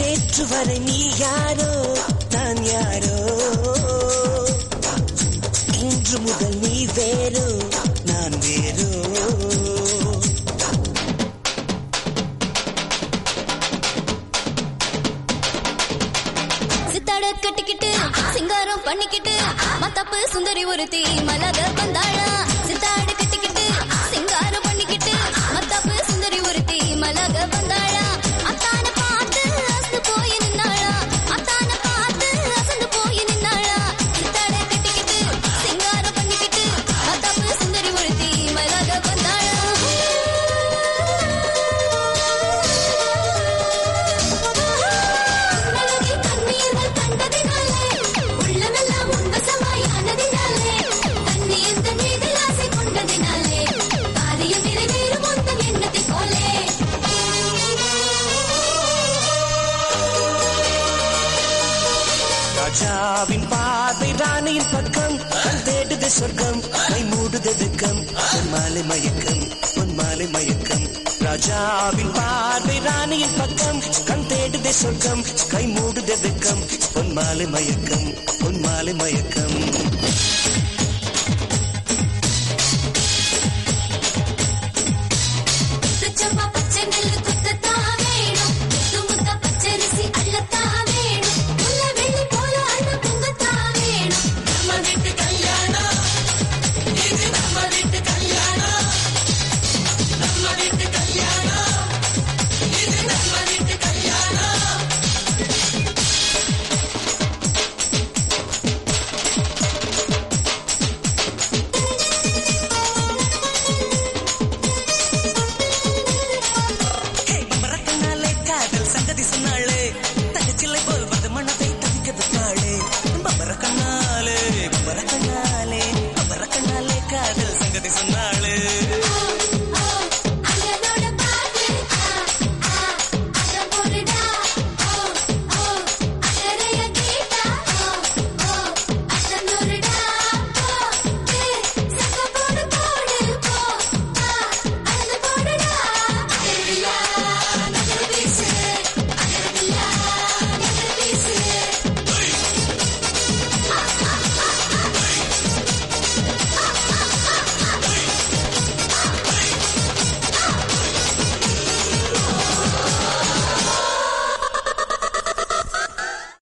நேற்று வரை நீ யாரோ நான் யாரோ இன்று முதல் நீ வேறோ நான் வேறோ சித்தாட கட்டிக்கிட்டு சிங்காரம் பண்ணிக்கிட்டு மத்தப்பு சுந்தரி ஒருத்தி மலக வந்தாளா சித்தாட கட்டிக்கிட்டு சிங்காரம் பண்ணிக்கிட்டு மத்தப்பு சுந்தரி ஒருத்தி மலக வந்தாளா அத்தான பார்த்து அசந்து போய் நின்னாளா அத்தான பார்த்து அசந்து போய் நின்னாளா சித்தாட கட்டிக்கிட்டு சிங்காரம் பண்ணிக்கிட்டு மத்தப்பு சுந்தரி ஒருத்தி மலக வந்தாளா உன்னழகை கண்ணீர்கள் கண்டதினாலே, உள்ளமெல்லாம் உன்வசமாயானதினாலே, கண்ணீர்த்தன் மீது ஆசை கொண்டதினாலே, காரியம் நிறைவேறும் உந்தன் எண்ணத்தைப் போலே. ராஜாவின் பார்வை ராணியின் பக்கம் கண் தேடுது சொர்க்கம் கை மூடுது வெக்கம் பொன் மாலை மயக்கம் பொன் மாலை மயக்கம் ராஜாவின் பார்வை ராணியின் பக்கம் கண் தேடுது சொர்க்கம் கை மூடுது வெக்கம் பொன் மாலை மயக்கம் பொன் மாலை மயக்கம்